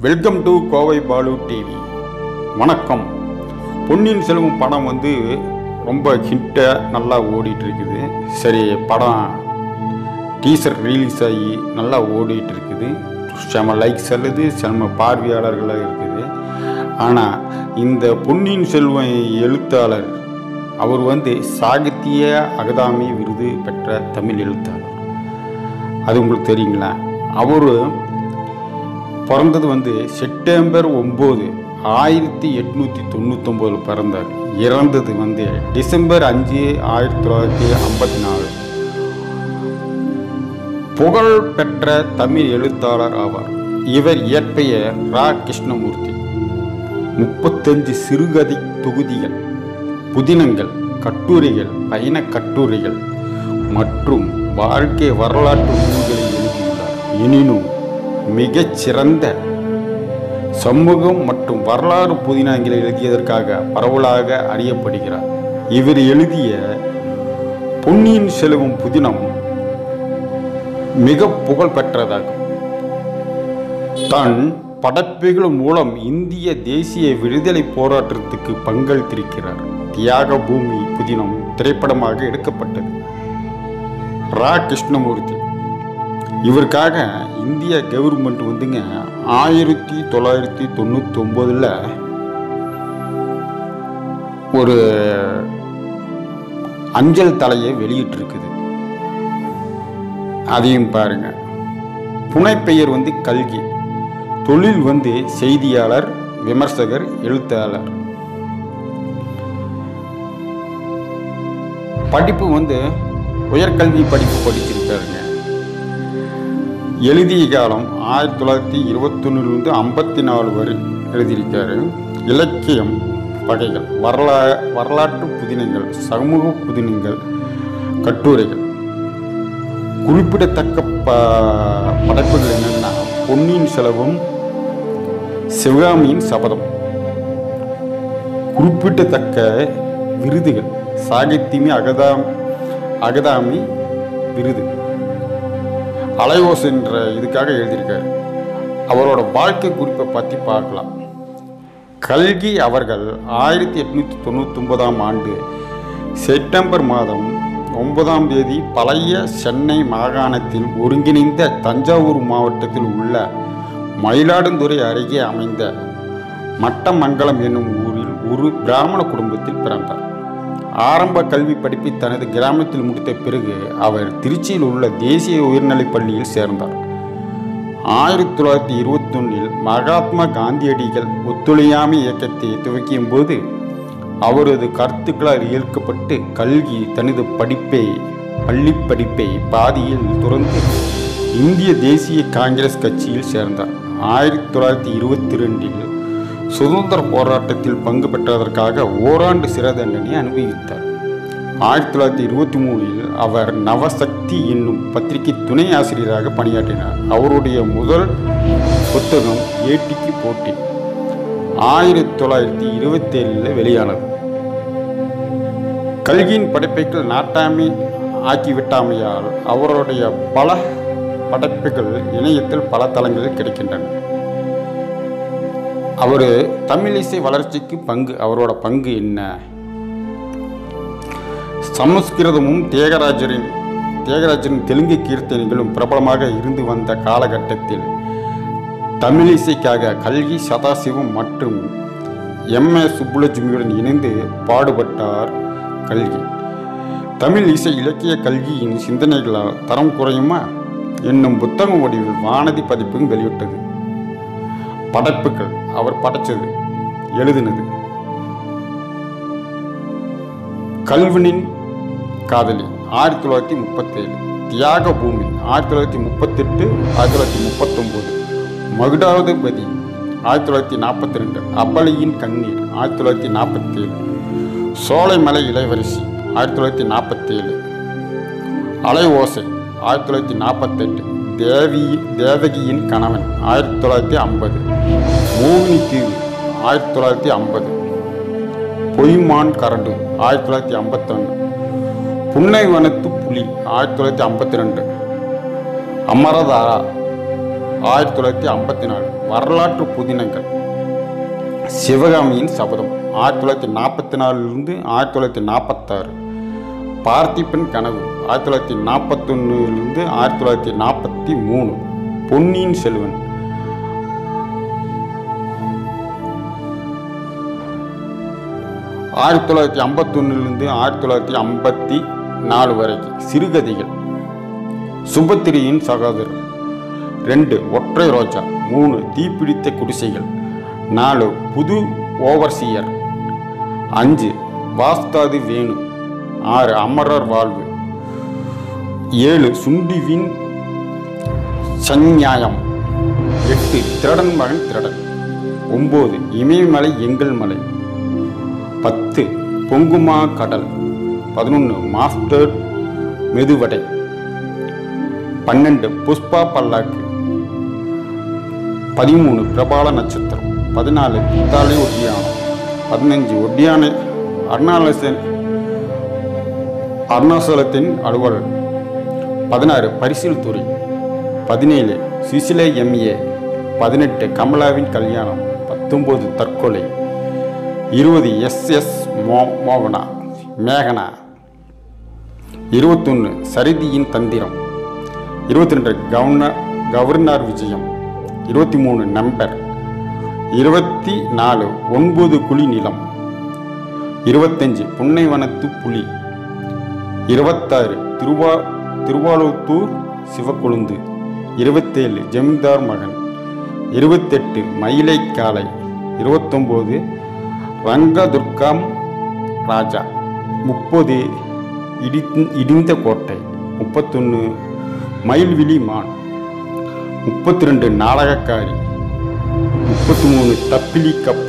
welcome to Kovai Balu TV வணக்கம் பொன்னியின் செல்வம் படம் வந்து ரொம்ப ஹிட்டாக நல்லா ஓடிட்டு இருக்குது சரி படம் டீசர் ரிலீஸ் ஆகி நல்லா ஓடிட்டு இருக்குது செம லைக்ஸ் அல்லது செம பார்வையாளர்களாக இருக்குது ஆனால் இந்த பொன்னியின் செல்வம் எழுத்தாளர் அவர் வந்து சாகித்ய அகாதமி விருது பெற்ற தமிழ் எழுத்தாளர் அது உங்களுக்கு தெரியுங்களா அவர் பிறந்தது வந்து செப்டம்பர் ஒம்பது ஆயிரத்தி எட்நூற்றி தொண்ணூத்தொம்போதில் பிறந்தார் இறந்தது வந்து டிசம்பர் அஞ்சு ஆயிரத்தி தொள்ளாயிரத்தி ஐம்பத்தி நாலு புகழ் பெற்ற தமிழ் எழுத்தாளர் ஆவார் இவர் இயற்பெயர் ரா கிருஷ்ணமூர்த்தி முப்பத்தஞ்சு சிறுகதை தொகுதிகள் புதினங்கள் கட்டுரைகள் பயண கட்டுரைகள் மற்றும் வாழ்க்கை வரலாற்று நூல்களை எழுதியுள்ளார் எனினும் மிகச் சிறந்த சமூகம் மற்றும் வரலாறு புதினங்களை எழுதியதற்காக பரவலாக அறியப்படுகிறார் இவர் எழுதிய பொன்னியின் செல்வம் புதினம் மிக புகழ் பெற்றதாகும் தன் படைப்புகள் மூலம் இந்திய தேசிய விடுதலை போராட்டத்துக்கு பங்களித்திருக்கிறார் தியாக பூமி புதினம் திரைப்படமாக எடுக்கப்பட்டது ரா கிருஷ்ணமூர்த்தி இவருக்காக இந்திய கவர்மெண்ட் வந்துங்க ஆயிரத்தி தொள்ளாயிரத்தி தொண்ணூற்றி ஒம்போதில் ஒரு அஞ்சல் தலையை வெளியிட்டிருக்குது அதையும் பாருங்க புனைப்பெயர் வந்து கல்கி தொழில் வந்து செய்தியாளர் விமர்சகர் எழுத்தாளர் படிப்பு வந்து உயர்கல்வி படிப்பு படிச்சிருக்காருங்க எழுதிய காலம் ஆயிரத்தி தொள்ளாயிரத்தி இருபத்தொன்னுலேருந்து ஐம்பத்தி நாலு வரை எழுதியிருக்காரு இலக்கியம் வகைகள் வரலா வரலாற்று புதினங்கள் சமூக புதினங்கள் கட்டுரைகள் குறிப்பிடத்தக்க ப படைப்புகள் என்னென்னா பொன்னியின் செலவும் சிவகாமியின் சபதம் குறிப்பிடத்தக்க விருதுகள் சாகித்யமி அகதாம் அகதாமி விருது அலைவோஸ் என்ற இதுக்காக எழுதியிருக்காரு அவரோட வாழ்க்கை குறிப்பை பற்றி பார்க்கலாம் கல்கி அவர்கள் ஆயிரத்தி எட்நூற்றி தொண்ணூத்தொன்பதாம் ஆண்டு செப்டம்பர் மாதம் ஒன்பதாம் தேதி பழைய சென்னை மாகாணத்தில் ஒருங்கிணைந்த தஞ்சாவூர் மாவட்டத்தில் உள்ள மயிலாடுதுறை அருகே அமைந்த மட்டமங்கலம் என்னும் ஊரில் ஒரு பிராமண குடும்பத்தில் பிறந்தார் ஆரம்ப கல்வி படிப்பை தனது கிராமத்தில் முடித்த பிறகு அவர் திருச்சியில் உள்ள தேசிய உயர்நிலைப் பள்ளியில் சேர்ந்தார் ஆயிரத்தி தொள்ளாயிரத்தி இருபத்தொன்னில் மகாத்மா காந்தியடிகள் ஒத்துழையாமை இயக்கத்தை துவக்கியும் போது அவரது கருத்துக்களால் ஈர்க்கப்பட்டு கல்கி தனது படிப்பை பள்ளி படிப்பை பாதியில் துறந்து இந்திய தேசிய காங்கிரஸ் கட்சியில் சேர்ந்தார் ஆயிரத்தி தொள்ளாயிரத்தி இருபத்தி ரெண்டில் சுதந்திர போராட்டத்தில் பங்கு பெற்றதற்காக ஓராண்டு சிறை தண்டனை அனுபவித்தார் ஆயிரத்தி தொள்ளாயிரத்தி இருபத்தி மூணில் அவர் நவசக்தி என்னும் பத்திரிகை துணை ஆசிரியராக பணியாற்றினார் அவருடைய முதல் புத்தகம் ஏட்டிக்கு போட்டி ஆயிரத்தி தொள்ளாயிரத்தி இருபத்தேழில் வெளியானது கல்கியின் படைப்புகள் நாட்டாமை ஆக்கிவிட்டாமையால் அவருடைய பல படைப்புகள் இணையத்தில் பல தளங்களில் கிடைக்கின்றன அவர் தமிழ் இசை வளர்ச்சிக்கு பங்கு அவரோட பங்கு என்ன சமஸ்கிருதமும் தியாகராஜரின் தியாகராஜரின் தெலுங்கு கீர்த்தனைகளும் பிரபலமாக இருந்து வந்த காலகட்டத்தில் தமிழிசைக்காக கல்கி சதாசிவம் மற்றும் எம் ஏ சுப்புலட்சுமியுடன் இணைந்து பாடுபட்டார் கல்கி தமிழ் இசை இலக்கிய கல்கியின் சிந்தனைகளால் தரம் குறையுமா என்னும் புத்தக வடிவில் வானதி பதிப்பும் வெளியிட்டது படைப்புகள் அவர் படைச்சது எழுதினது கல்வனின் காதலி ஆயிரத்தி தொள்ளாயிரத்தி முப்பத்தேழு தியாக பூமி ஆயிரத்தி தொள்ளாயிரத்தி முப்பத்தெட்டு ஆயிரத்தி தொள்ளாயிரத்தி முப்பத்தொம்போது மகுடாவதிபதி ஆயிரத்தி தொள்ளாயிரத்தி நாற்பத்தி ரெண்டு அபலியின் கண்ணீர் ஆயிரத்தி தொள்ளாயிரத்தி நாற்பத்தேழு சோலைமலை இளவரசி ஆயிரத்தி தொள்ளாயிரத்தி நாற்பத்தேழு அலை ஓசை ஆயிரத்தி தொள்ளாயிரத்தி நாற்பத்தெட்டு தேவி தேவகியின் கணவன் ஆயிரத்தி தொள்ளாயிரத்தி ஐம்பது மோகினி தீவு ஆயிரத்தி தொள்ளாயிரத்தி ஐம்பது பொய்மான் கரடு ஆயிரத்தி தொள்ளாயிரத்தி ஐம்பத்தொன்று புன்னை வனத்து புலி ஆயிரத்தி தொள்ளாயிரத்தி ஐம்பத்தி ரெண்டு அமரதாரா ஆயிரத்தி தொள்ளாயிரத்தி ஐம்பத்தி நாலு வரலாற்று புதினங்கள் சிவகாமியின் சபதம் ஆயிரத்தி தொள்ளாயிரத்தி நாற்பத்தி நாலுலேருந்து ஆயிரத்தி தொள்ளாயிரத்தி நாற்பத்தாறு பார்த்திபன் கனவு ஆயிரத்தி தொள்ளாயிரத்தி நாற்பத்தொன்னுலேருந்து ஆயிரத்தி தொள்ளாயிரத்தி நாற்பத்தி மூணு பொன்னியின் செல்வன் ஆயிரத்தி தொள்ளாயிரத்தி ஐம்பத்தொன்னுலேருந்து ஆயிரத்தி தொள்ளாயிரத்தி ஐம்பத்தி நாலு வரைக்கும் சிறுகதைகள் சுபத்திரியின் சகோதரர் ரெண்டு ஒற்றை ரோஜா மூணு தீப்பிடித்த குடிசைகள் நாலு புது ஓவர்சியர் அஞ்சு வாஸ்தாது வேணு ஆறு அமரர் வாழ்வு ஏழு சுண்டிவின் சந்நியாயம் எட்டு திருடன் மகன் திருடன் ஒம்பது இமயமலை எங்கள் மலை பத்து பொங்குமா கடல் பதினொன்று மாஸ்டர் மெதுவடை பன்னெண்டு புஷ்பா பல்லாக்கு பதிமூணு பிரபால நட்சத்திரம் பதினாலு பித்தாளை ஒட்டியானம் பதினஞ்சு ஒட்டியான அருணாலசன் அருணாச்சலத்தின் அலுவலர் பதினாறு பரிசில் துறை பதினேழு சுசிலே எம்ஏ பதினெட்டு கமலாவின் கல்யாணம் பத்தொம்போது தற்கொலை இருபது எஸ் எஸ் மோ மோகனா மேகனா இருபத்தொன்று சரிதியின் தந்திரம் இருபத்தி ரெண்டு கவர்னர் கவர்னர் விஜயம் இருபத்தி மூணு நம்பர் இருபத்தி நாலு ஒன்பது குழி நிலம் இருபத்தஞ்சு புன்னைவனத்து புலி இருபத்தாறு திருவா திருவாலூத்தூர் சிவக்கொழுந்து இருபத்தேழு ஜமீன்தார் மகன் இருபத்தெட்டு மயிலை காலை இருபத்தொம்போது ரங்கதுர்கம் ராஜா முப்பது இடி இடிந்த கோட்டை முப்பத்தொன்று மயில்விழி மான் முப்பத்தி ரெண்டு நாடகக்காரி முப்பத்தி மூணு தப்பிலி கப்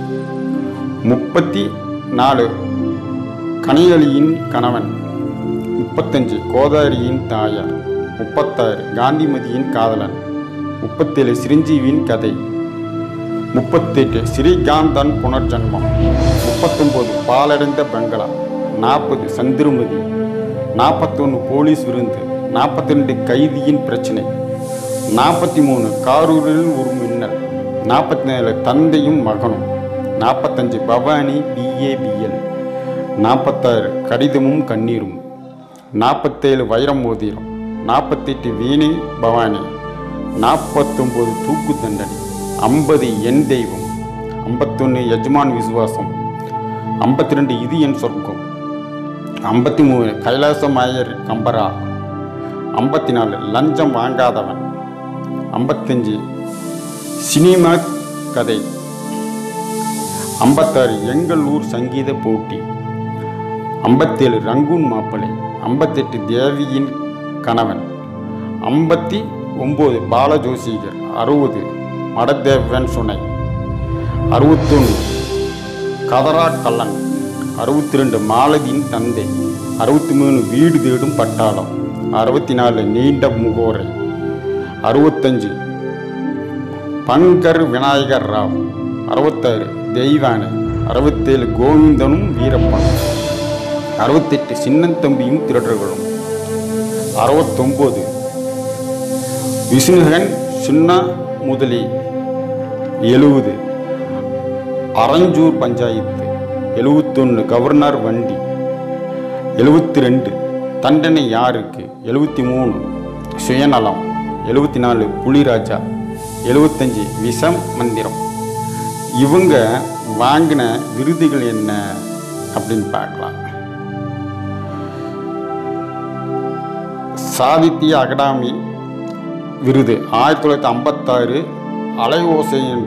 முப்பத்தி நாலு கனியலியின் கணவன் முப்பத்தஞ்சு கோதாரியின் தாயார் முப்பத்தாறு காந்திமதியின் காதலன் முப்பத்தேழு சிரஞ்சீவியின் கதை முப்பத்தெட்டு ஸ்ரீகாந்தன் புனர்ஜன்மம் முப்பத்தொம்போது பாலடைந்த பங்களா நாற்பது சந்திரமதி நாற்பத்தொன்று போலீஸ் விருந்து நாற்பத்தி ரெண்டு கைதியின் பிரச்சனை நாற்பத்தி மூணு காரூரில் ஒரு மின்னல் நாற்பத்தி நாலு தந்தையும் மகனும் நாற்பத்தஞ்சு பவானி பிஏபிஎல் நாற்பத்தாறு கடிதமும் கண்ணீரும் நாற்பத்தேழு வைரம் மோதிரம் நாற்பத்தெட்டு வீணை பவானி நாற்பத்தொம்போது தூக்கு தண்டனை ஐம்பது என் தெய்வம் ஐம்பத்தொன்று எஜமான் விசுவாசம் ஐம்பத்தி ரெண்டு இது என் சொர்க்கம் ஐம்பத்தி மூணு கைலாசமாயர் கம்பரா ஐம்பத்தி நாலு லஞ்சம் வாங்காதவன் ஐம்பத்தஞ்சு சினிமா கதை ஐம்பத்தாறு எங்கள் ஊர் சங்கீத போட்டி ஐம்பத்தேழு ரங்கூன் மாப்பிளை ஐம்பத்தெட்டு தேவியின் கணவன் ஐம்பத்தி ஒம்பது பாலஜோசிகர் அறுபது மடதேவன் சுனை அறுபத்தொன்று கதரா கல்லன் அறுபத்தி ரெண்டு மாலதியின் தந்தை அறுபத்தி மூணு வீடு தேடும் பட்டாளம் அறுபத்தி நாலு நீண்ட முகோரை அறுபத்தஞ்சு பங்கர் விநாயகர் ராவ் அறுபத்தாறு தெய்வானை அறுபத்தேழு கோவிந்தனும் வீரப்பன் அறுபத்தெட்டு சின்னத்தம்பியும் திருடர்களும் அறுபத்தொம்போது விஷ்ணுகன் சின்ன முதலி எழுபது அரஞ்சூர் பஞ்சாயத்து எழுபத்தொன்று கவர்னர் வண்டி எழுபத்தி ரெண்டு தண்டனை யாருக்கு எழுபத்தி மூணு சுயநலம் எழுபத்தி நாலு புலிராஜா எழுபத்தஞ்சி விஷம் மந்திரம் இவங்க வாங்கின விருதுகள் என்ன அப்படின்னு பார்க்கலாம் சாகித்ய அகாடமி விருது ஆயிரத்தி தொள்ளாயிரத்தி ஐம்பத்தாறு அலைவோசை என்ற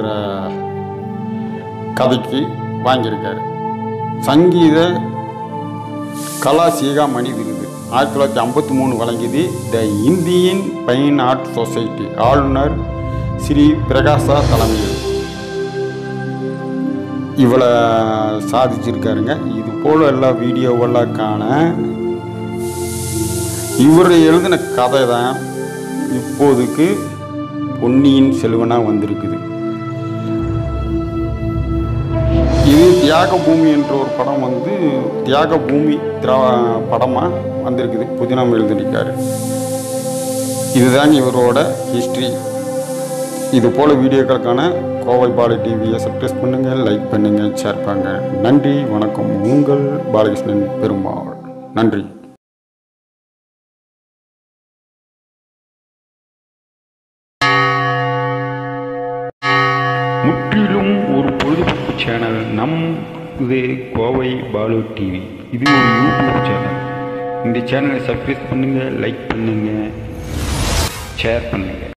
கதைக்கு வாங்கியிருக்காரு சங்கீத கலா சீகாமணி விருது ஆயிரத்தி தொள்ளாயிரத்தி ஐம்பத்தி மூணு வழங்கியது the Indian fine art society ஆளுநர் ஸ்ரீ பிரகாசா தலைமையில் இவ்வளோ சாதிச்சிருக்காருங்க இது போல் எல்லா வீடியோவெல்லாம் காண இவர் எழுதின கதை தான் இப்போதைக்கு பொன்னியின் செல்வனாக வந்திருக்குது இது தியாக பூமி என்ற ஒரு படம் வந்து தியாக பூமி திரா படமாக வந்திருக்குது புதினம் எழுதியிருக்காரு இதுதான் இவரோட ஹிஸ்ட்ரி இது போல் வீடியோக்களுக்கான கோவை பாலு டிவியை சப்ஸ்கிரைப் பண்ணுங்கள் லைக் பண்ணுங்கள் ஷேர் பண்ணுங்கள் நன்றி வணக்கம் உங்கள் பாலகிருஷ்ணன் பெருமாள் நன்றி முற்றிலும் ஒரு பொழுதுபோக்கு சேனல் நம் இது கோவை பாலு டிவி இது ஒரு யூடியூப் சேனல் இந்த சேனலை சப்ஸ்கிரைப் பண்ணுங்கள் லைக் பண்ணுங்கள் ஷேர் பண்ணுங்கள்